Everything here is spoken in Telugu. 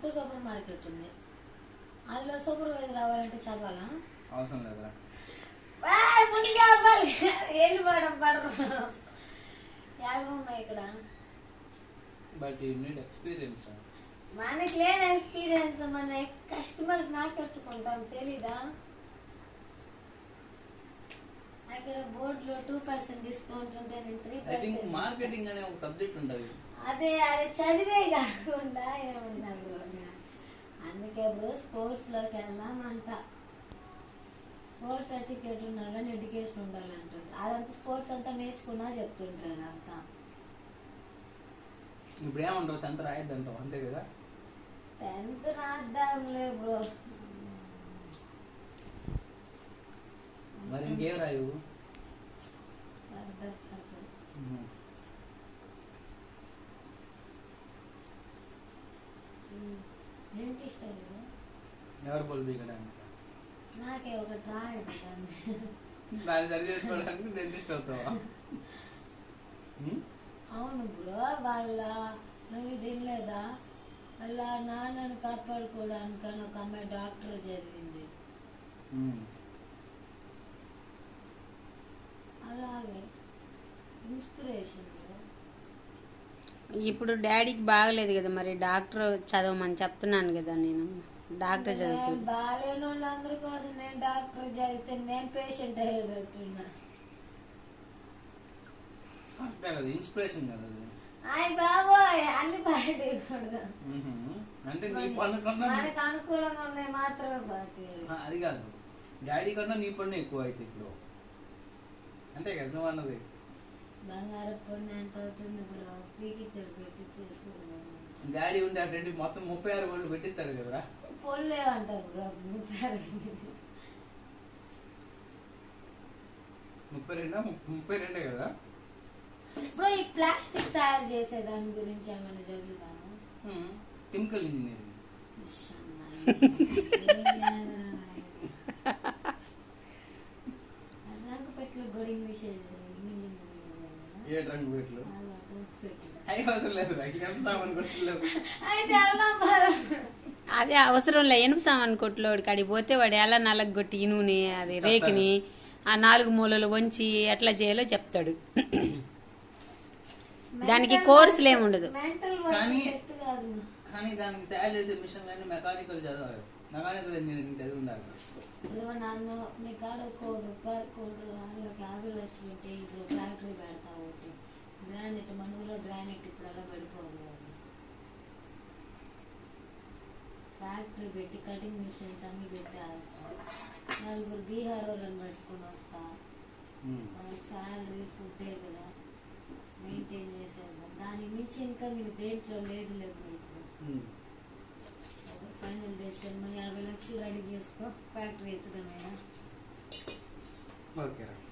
ఒక్క సూపర్ మార్కెట్ ఉంది అందులో సూపర్వైజర్ రావాలంటే చదవాలా అవసరం లేదురా ఏయ్, ముందుగా అవ్వాలి వెళ్ళిపోవడం పడరు యాభై ఉన్నాయి ఇక్కడ బట్ యూ నీడ్ ఎక్స్పీరియన్స్ మనకి లేని ఎక్స్పీరియన్స్ మన కస్టమర్స్ నాకు కట్టుకుంటాం తెలీదా అక్కడ బోర్డులో టూ పర్సెంట్ డిస్కౌంట్ ఉంటే నేను three I think percent marketing అనే ఒక సబ్జెక్ట్ ఉంటుంది అదే అది చదివే కాకుండా ఏమన్నా బ్రో అందుకే బ్రో స్పోర్ట్స్ లోకి వెళ్దామంట స్పోర్ట్స్ సర్టిఫికేట్ ఉన్నా కానీ ఎడ్యుకేషన్ ఉండాలంటుంది అదంతా స్పోర్ట్స్ అంతా నేర్చుకున్నా చెప్తుంటారు అంతా ఇప్పుడు ఏమంటావు టెన్త్ రాయద్దంటావు అంతే కదా టెన్త్ రాద్దాంలే బ్రో మరి ఇంకేం రాయు డెంటిస్ట్ అయ్యారు ఎవరు పోలు బీగడానికి నాకే ఒకటి రాయదు దాన్ని దాన్ని సరి చేసుకోవడానికి డెంటిస్ట్ అవుతావా హ్మ్? అవును బ్రో వాళ్ళ నువ్వు తినలేదా వాళ్ళ నాన్నను కాపాడుకోవడానికి అని ఒక అమ్మాయి డాక్టర్ చదివింది హ్మ్. అలాగే ఇన్స్పిరేషన్ ఇప్పుడు డాడీకి బాగలేదు కదా మరి డాక్టర్ చదవమని చెప్తున్నాను కదా నేను డాక్టర్ చదవచ్చు బాగాలేని వాళ్ళందరి కోసం నేను డాక్టర్ చదివితే నేను పేషెంట్ అయ్యేటట్టున్నా కరెక్టే కదా ఇన్స్పిరేషన్ కదా అది అయ్య బాబోయ్ అన్ని పాడేయకూడదు మ్మ్. అంటే నీ పన్ను కన్నా మనకు అనుకూలంగా ఉన్నాయి మాత్రమే పాడేయాలి ఆ, అది కాదు డాడీ కన్నా నీ పన్ను ఎక్కువ అయితే ఇప్పుడు అంతే కదా నువ్వు అన్నది బంగారు పొన్ను ఎంత అవుతుంది బ్రో పీకిచ్చాడు పెట్టి చేసుకుంటున్నాను డాడీ ఉండి అటువంటి మొత్తం ముప్పై ఆరు గోళ్ళు పెట్టిస్తాడు కదరా పొల్లే అంటారు బ్రో ముప్పారు ముప్పై రెండా ముప్ప- ముప్పై రెండే కదా బ్రో ఈ ప్లాస్టిక్ తయారు చేసే దాని గురించి ఏమైనా చదువుతాము మ్మ్. కెమికల్ ఇంజనీరింగ్ రంగపెట్లో గొడి ఇంగ్లీష్ ఏ రంగు పెట్లు అయ్యి అవసరం లేదు ఎంత సామాన్ కొట్టలేవు అయితే వెళ్దాం పద. అదే అవసరం లే ఎనుపు సామాన్ కొట్టులోడు కాడికి పోతే వాడు ఎలా నలగొట్టి ఇనుని అది రేకిని ఆ నాలుగు మూలలు వంచి ఎట్లా చేయాలో చెప్తాడు దానికి Mental కోర్సులు work- ఏముండదు mental work కానీ- set కాదు కానీ దానికి తయారు చేసే మిషన్ అన్ని మెకానికల్ చదవాలి మెకానికల్ ఇంజనీరింగ్ చదివి ఉండాలి ఇప్పుడు నన్ను నీ కాడ కోటి రూపాయలు కోటి వాళ్ళకి యాభై లక్షలు ఉంటే ఇప్పుడు ఫ్యాక్టరీ పెడతా ఒకటి గ్రానైట్ మన ఊళ్ళో గ్రానైట్ ఇప్పుడు అలా పడిపోదు ఫ్యాక్టరీ పెట్టి కటింగ్ మిషన్స్ అన్ని పెట్టేస్తా నలుగురు బీహార్ వాళ్ళని పెట్టుకుని వస్తా మ్మ్. వాళ్ళకి శాలరీ ఫుడ్డే కదా మెయింటైన్ చేసేద్దాం దానికి మించి ఇంకా మీకు దేంట్లో లేదు లేదు మీకు మ్మ్. ఫైనల్ డెసిషన్ యాభై లక్షలు రెడీ చేసుకో ఫ్యాక్టరీ ఎత్తుదామైనా ఓకే రా